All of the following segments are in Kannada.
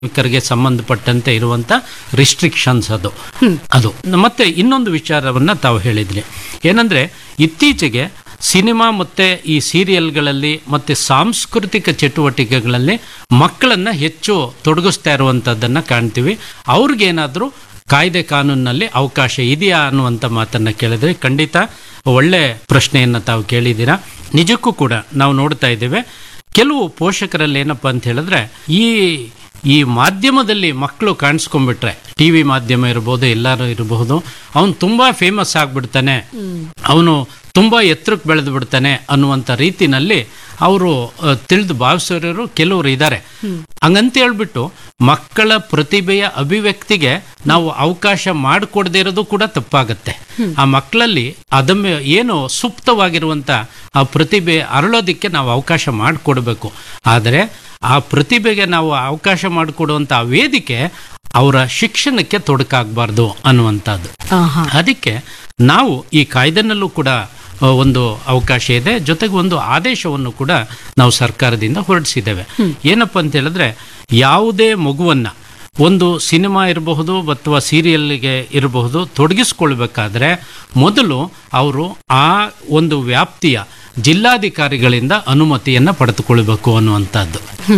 ಕಾರ್ಮಿಕರಿಗೆ ಸಂಬಂಧಪಟ್ಟಂತೆ ಇರುವಂತ ರಿಸ್ಟ್ರಿಕ್ಷನ್ಸ್ ಅದು ಅದು ಮತ್ತೆ ಇನ್ನೊಂದು ವಿಚಾರವನ್ನ ತಾವು ಹೇಳಿದ್ರಿ ಏನಂದ್ರೆ ಇತ್ತೀಚೆಗೆ ಸಿನಿಮಾ ಮತ್ತೆ ಈ ಸೀರಿಯಲ್ಗಳಲ್ಲಿ ಮತ್ತೆ ಸಾಂಸ್ಕೃತಿಕ ಚಟುವಟಿಕೆಗಳಲ್ಲಿ ಮಕ್ಕಳನ್ನ ಹೆಚ್ಚು ತೊಡಗಿಸ್ತಾ ಇರುವಂತದ್ದನ್ನ ಕಾಣ್ತೀವಿ ಅವ್ರಿಗೇನಾದ್ರೂ ಕಾಯ್ದೆ ಕಾನೂನಿನಲ್ಲಿ ಅವಕಾಶ ಇದೆಯಾ ಅನ್ನುವಂಥ ಮಾತನ್ನ ಕೇಳಿದ್ರೆ ಖಂಡಿತ ಒಳ್ಳೆ ಪ್ರಶ್ನೆಯನ್ನ ತಾವು ಕೇಳಿದ್ದೀರಾ ನಿಜಕ್ಕೂ ಕೂಡ ನಾವು ನೋಡ್ತಾ ಇದ್ದೇವೆ ಕೆಲವು ಪೋಷಕರಲ್ಲಿ ಏನಪ್ಪ ಅಂತ ಹೇಳಿದ್ರೆ ಈ ಈ ಮಾಧ್ಯಮದಲ್ಲಿ ಮಕ್ಕಳು ಕಾಣಿಸ್ಕೊಂಡ್ಬಿಟ್ರೆ ಟಿ ವಿ ಮಾಧ್ಯಮ ಇರ್ಬೋದು ಎಲ್ಲರೂ ಇರಬಹುದು ಅವನು ತುಂಬಾ ಫೇಮಸ್ ಆಗ್ಬಿಡ್ತಾನೆ ಅವನು ತುಂಬಾ ಎತ್ತರಕ್ಕೆ ಬೆಳೆದು ಬಿಡ್ತಾನೆ ಅನ್ನುವಂಥ ರೀತಿನಲ್ಲಿ ಅವರು ತಿಳಿದು ಭಾವಿಸೋರು ಕೆಲವರು ಇದ್ದಾರೆ ಹಂಗಂತ ಹೇಳ್ಬಿಟ್ಟು ಮಕ್ಕಳ ಪ್ರತಿಭೆಯ ಅಭಿವ್ಯಕ್ತಿಗೆ ನಾವು ಅವಕಾಶ ಮಾಡಿಕೊಡದೇ ಇರೋದು ಕೂಡ ತಪ್ಪಾಗತ್ತೆ ಆ ಮಕ್ಕಳಲ್ಲಿ ಅದಮ್ಮ ಏನು ಸುಪ್ತವಾಗಿರುವಂತ ಆ ಪ್ರತಿಭೆ ಅರಳೋದಿಕ್ಕೆ ನಾವು ಅವಕಾಶ ಮಾಡಿಕೊಡ್ಬೇಕು ಆದರೆ ಆ ಪ್ರತಿಭೆಗೆ ನಾವು ಅವಕಾಶ ಮಾಡಿಕೊಡುವಂತ ಆ ವೇದಿಕೆ ಅವರ ಶಿಕ್ಷಣಕ್ಕೆ ತೊಡಕಾಗಬಾರ್ದು ಅನ್ನುವಂಥದ್ದು ಆಹಾ. ಅದಕ್ಕೆ ನಾವು ಈ ಕಾಯ್ದೆನಲ್ಲೂ ಕೂಡ ಆ, ಒಂದು ಅವಕಾಶ ಇದೆ ಜೊತೆಗೆ ಒಂದು ಆದೇಶವನ್ನು ಕೂಡ ನಾವು ಸರ್ಕಾರದಿಂದ ಹೊರಡಿಸಿದ್ದೇವೆ ಏನಪ್ಪ ಅಂತ ಹೇಳಿದ್ರೆ ಯಾವುದೇ ಮಗುವನ್ನ ಒಂದು ಸಿನಿಮಾ ಇರಬಹುದು ಅಥವಾ ಸೀರಿಯಲ್ಗೆ ಇರಬಹುದು ತೊಡಗಿಸ್ಕೊಳ್ಬೇಕಾದ್ರೆ ಮೊದಲು ಅವರು ಆ ಒಂದು ವ್ಯಾಪ್ತಿಯ ಜಿಲ್ಲಾಧಿಕಾರಿಗಳಿಂದ ಅನುಮತಿಯನ್ನ ಪಡೆದುಕೊಳ್ಬೇಕು ಅನ್ನುವಂಥದ್ದು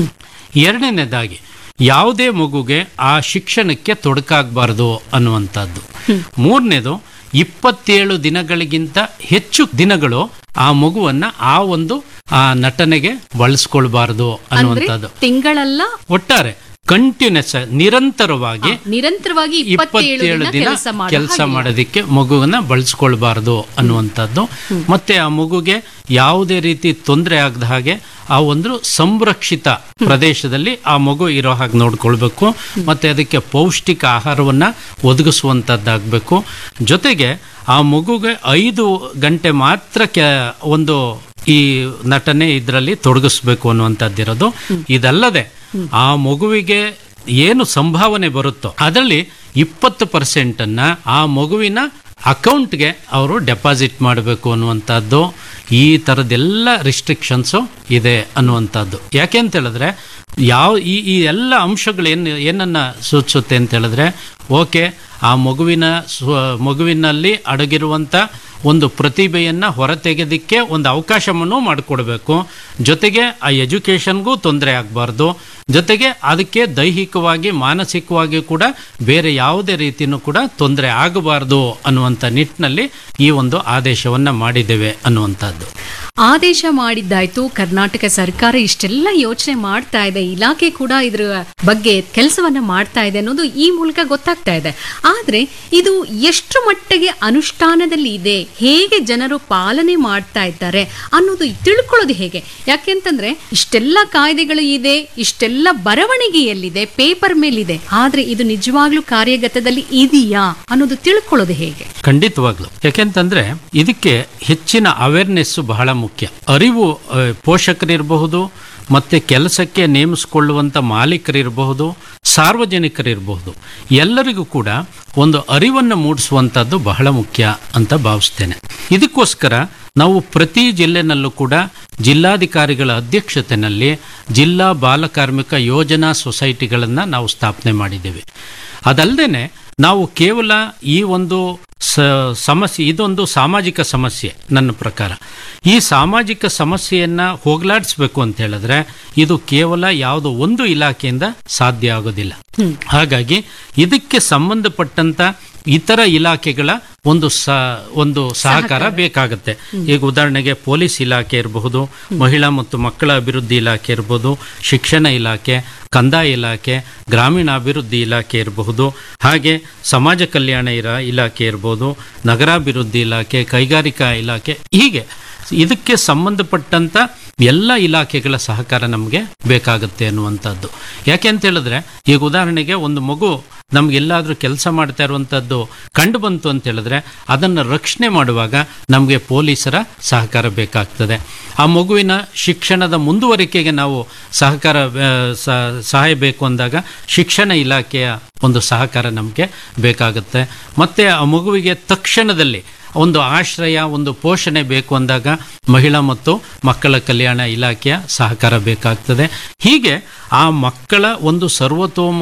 ಎರಡನೇದಾಗಿ ಯಾವುದೇ ಮಗುಗೆ ಆ ಶಿಕ್ಷಣಕ್ಕೆ ತೊಡಕಾಗಬಾರ್ದು ಅನ್ನುವಂಥದ್ದು ಮೂರನೇದು ಇಪ್ಪತ್ತೇಳು ದಿನಗಳಿಗಿಂತ ಹೆಚ್ಚು ದಿನಗಳು ಆ ಮಗುವನ್ನ ಆ ಒಂದು ಆ ನಟನೆಗೆ ಬಳಸ್ಕೊಳ್ಬಾರ್ದು ಅಂದ್ರೆ ಅನ್ನುವಂಥದ್ದು ತಿಂಗಳಲ್ಲ ಒಟ್ಟಾರೆ ಕಂಟಿನ್ಯೂಸ್ ನಿರಂತರವಾಗಿ ನಿರಂತರವಾಗಿ ಇಪ್ಪತ್ತೇಳು ಇಪ್ಪತ್ತೇಳು ದಿನ ದಿನ ಕೆಲಸ ಮಾಡೋ ಕೆಲಸ ಹಾಗಿಲ್ಲ. ಮಾಡೋದಕ್ಕೆ ಮಗುವನ್ನ ಬಳಸ್ಕೊಳ್ಬಾರ್ದು ಅನ್ನುವಂಥದ್ದು ಮತ್ತೆ ಆ ಮಗುಗೆ ಯಾವುದೇ ರೀತಿ ತೊಂದರೆ ಆಗದ ಹಾಗೆ ಆ ಒಂದು ಸಂರಕ್ಷಿತ ಪ್ರದೇಶದಲ್ಲಿ ಆ ಮಗು ಇರೋ ಹಾಗೆ ನೋಡ್ಕೊಳ್ಬೇಕು ಮತ್ತೆ ಅದಕ್ಕೆ ಪೌಷ್ಟಿಕ ಆಹಾರವನ್ನ ಒದಗಿಸುವಂತದ್ದಾಗಬೇಕು ಜೊತೆಗೆ ಆ ಮಗುಗೆ ಐದು ಗಂಟೆ ಮಾತ್ರ ಕೆ ಒಂದು ಈ ನಟನೆ ಇದರಲ್ಲಿ ತೊಡಗಿಸ್ಬೇಕು ಅನ್ನುವಂಥದ್ದಿರೋದು ಇದಲ್ಲದೆ ಆ ಮಗುವಿಗೆ ಏನು ಸಂಭಾವನೆ ಬರುತ್ತೋ ಅದರಲ್ಲಿ ಇಪ್ಪತ್ತು ಪರ್ಸೆಂಟ್ ಅನ್ನ ಆ ಮಗುವಿನ ಅಕೌಂಟ್ಗೆ ಅವರು ಡೆಪಾಸಿಟ್ ಮಾಡಬೇಕು ಅನ್ನುವಂಥದ್ದು ಈ ಥರದ್ದೆಲ್ಲ ರಿಸ್ಟ್ರಿಕ್ಷನ್ಸು ಇದೆ ಅನ್ನುವಂಥದ್ದು ಯಾಕೆ ಅಂತ ಹೇಳಿದ್ರೆ ಯಾವ ಈ ಈ ಎಲ್ಲ ಅಂಶಗಳು ಏನು ಏನನ್ನ ಸೂಚಿಸುತ್ತೆ ಅಂತ ಹೇಳಿದ್ರೆ ಓಕೆ ಆ ಮಗುವಿನ ಸ್ವ ಮಗುವಿನಲ್ಲಿ ಅಡಗಿರುವಂಥ ಒಂದು ಪ್ರತಿಭೆಯನ್ನು ಹೊರತೆಗೆದಕ್ಕೆ ಒಂದು ಅವಕಾಶವನ್ನು ಮಾಡಿಕೊಡ್ಬೇಕು ಜೊತೆಗೆ ಆ ಎಜುಕೇಷನ್ಗೂ ತೊಂದರೆ ಆಗಬಾರ್ದು ಜೊತೆಗೆ ಅದಕ್ಕೆ ದೈಹಿಕವಾಗಿ ಮಾನಸಿಕವಾಗಿ ಕೂಡ ಬೇರೆ ಯಾವುದೇ ರೀತಿಯೂ ಕೂಡ ತೊಂದರೆ ಆಗಬಾರ್ದು ಅನ್ನುವಂಥ ನಿಟ್ಟಿನಲ್ಲಿ ಈ ಒಂದು ಆದೇಶವನ್ನ ಮಾಡಿದ್ದೇವೆ ಅನ್ನುವಂಥದ್ದು ಆದೇಶ ಮಾಡಿದ್ದಾಯ್ತು ಕರ್ನಾಟಕ ಸರ್ಕಾರ ಇಷ್ಟೆಲ್ಲ ಯೋಚನೆ ಮಾಡ್ತಾ ಇದೆ ಇಲಾಖೆ ಕೂಡ ಇದ್ರ ಬಗ್ಗೆ ಕೆಲಸವನ್ನ ಮಾಡ್ತಾ ಇದೆ ಅನ್ನೋದು ಈ ಮೂಲಕ ಗೊತ್ತಾಗ್ತಾ ಇದೆ ಆದ್ರೆ ಇದು ಎಷ್ಟು ಮಟ್ಟಿಗೆ ಅನುಷ್ಠಾನದಲ್ಲಿ ಇದೆ ಹೇಗೆ ಜನರು ಪಾಲನೆ ಮಾಡ್ತಾ ಇದ್ದಾರೆ ಅನ್ನೋದು ತಿಳ್ಕೊಳ್ಳೋದು ಹೇಗೆ ಯಾಕೆಂತಂದ್ರೆ ಇಷ್ಟೆಲ್ಲ ಕಾಯ್ದೆಗಳು ಇದೆ ಇಷ್ಟೆಲ್ಲ ಬರವಣಿಗೆಯಲ್ಲಿದೆ ಪೇಪರ್ ಮೇಲಿದೆ ಆದ್ರೆ ಇದು ನಿಜವಾಗ್ಲೂ ಕಾರ್ಯಗತದಲ್ಲಿ ಇದೆಯಾ ಅನ್ನೋದು ತಿಳ್ಕೊಳ್ಳೋದು ಹೇಗೆ ಖಂಡಿತವಾಗ್ಲು ಯಾಕೆಂತಂದ್ರೆ ಇದಕ್ಕೆ ಹೆಚ್ಚಿನ ಅವೇರ್ನೆಸ್ ಬಹಳ ಮುಖ್ಯ ಅರಿವು ಆ, ಪೋಷಕರಿರಬಹುದು ಮತ್ತೆ ಕೆಲಸಕ್ಕೆ ನೇಮಿಸಿಕೊಳ್ಳುವಂತ ಮಾಲೀಕರಿರಬಹುದು ಸಾರ್ವಜನಿಕರಿರಬಹುದು ಎಲ್ಲರಿಗೂ ಕೂಡ ಒಂದು ಅರಿವನ್ನು ಮೂಡಿಸುವಂತದ್ದು ಬಹಳ ಮುಖ್ಯ ಅಂತ ಭಾವಿಸ್ತೇನೆ ಇದಕ್ಕೋಸ್ಕರ ನಾವು ಪ್ರತಿ ಜಿಲ್ಲೆನಲ್ಲೂ ಕೂಡ ಜಿಲ್ಲಾಧಿಕಾರಿಗಳ ಅಧ್ಯಕ್ಷತೆಯಲ್ಲಿ ಜಿಲ್ಲಾ ಬಾಲಕಾರ್ಮಿಕ ಯೋಜನಾ ಸೊಸೈಟಿಗಳನ್ನು ನಾವು ಸ್ಥಾಪನೆ ಮಾಡಿದ್ದೇವೆ ಅದಲ್ಲದೆ ನಾವು ಕೇವಲ ಈ ಒಂದು ಸ ಸಮಸ್ಯೆ ಇದೊಂದು ಸಾಮಾಜಿಕ ಸಮಸ್ಯೆ ನನ್ನ ಪ್ರಕಾರ ಈ ಸಾಮಾಜಿಕ ಸಮಸ್ಯೆಯನ್ನ ಹೋಗಲಾಡಿಸ್ಬೇಕು ಅಂತ ಹೇಳಿದ್ರೆ ಇದು ಕೇವಲ ಯಾವುದೋ ಒಂದು ಇಲಾಖೆಯಿಂದ ಸಾಧ್ಯ ಆಗೋದಿಲ್ಲ ಹಾಗಾಗಿ ಇದಕ್ಕೆ ಸಂಬಂಧಪಟ್ಟಂತ ಇತರ ಇಲಾಖೆಗಳ ಒಂದು ಸ ಒಂದು ಸಹಕಾರ ಬೇಕಾಗುತ್ತೆ ಈಗ ಉದಾಹರಣೆಗೆ ಪೊಲೀಸ್ ಇಲಾಖೆ ಇರಬಹುದು ಮಹಿಳಾ ಮತ್ತು ಮಕ್ಕಳ ಅಭಿವೃದ್ಧಿ ಇಲಾಖೆ ಇರಬಹುದು ಶಿಕ್ಷಣ ಇಲಾಖೆ ಕಂದಾಯ ಇಲಾಖೆ ಗ್ರಾಮೀಣಾಭಿವೃದ್ಧಿ ಇಲಾಖೆ ಇರಬಹುದು ಹಾಗೆ ಸಮಾಜ ಕಲ್ಯಾಣ ಇರ ಇಲಾಖೆ ಇರಬಹುದು ನಗರಾಭಿವೃದ್ಧಿ ಇಲಾಖೆ ಕೈಗಾರಿಕಾ ಇಲಾಖೆ ಹೀಗೆ ಇದಕ್ಕೆ ಸಂಬಂಧಪಟ್ಟಂತ ಎಲ್ಲ ಇಲಾಖೆಗಳ ಸಹಕಾರ ನಮಗೆ ಬೇಕಾಗುತ್ತೆ ಅನ್ನುವಂಥದ್ದು ಯಾಕೆ ಅಂತ ಹೇಳಿದ್ರೆ ಈಗ ಉದಾಹರಣೆಗೆ ಒಂದು ಮಗು ನಮ್ಗೆಲ್ಲಾದ್ರೂ ಕೆಲಸ ಮಾಡ್ತಾ ಇರುವಂಥದ್ದು ಕಂಡು ಬಂತು ಅಂತ ಹೇಳಿದ್ರೆ ಅದನ್ನು ರಕ್ಷಣೆ ಮಾಡುವಾಗ ನಮಗೆ ಪೊಲೀಸರ ಸಹಕಾರ ಬೇಕಾಗ್ತದೆ ಆ ಮಗುವಿನ ಶಿಕ್ಷಣದ ಮುಂದುವರಿಕೆಗೆ ನಾವು ಸಹಕಾರ ಆ, ಸ- ಸಹಾಯ ಬೇಕು ಅಂದಾಗ ಶಿಕ್ಷಣ ಇಲಾಖೆಯ ಒಂದು ಸಹಕಾರ ನಮಗೆ ಬೇಕಾಗುತ್ತೆ ಮತ್ತೆ ಆ ಮಗುವಿಗೆ ತಕ್ಷಣದಲ್ಲಿ ಒಂದು ಆಶ್ರಯ ಒಂದು ಪೋಷಣೆ ಬೇಕು ಅಂದಾಗ ಮಹಿಳಾ ಮತ್ತು ಮಕ್ಕಳ ಕಲ್ಯಾಣ ಇಲಾಖೆಯ ಸಹಕಾರ ಬೇಕಾಗ್ತದೆ ಹೀಗೆ ಆ ಮಕ್ಕಳ ಒಂದು ಸರ್ವತೋಮುಖ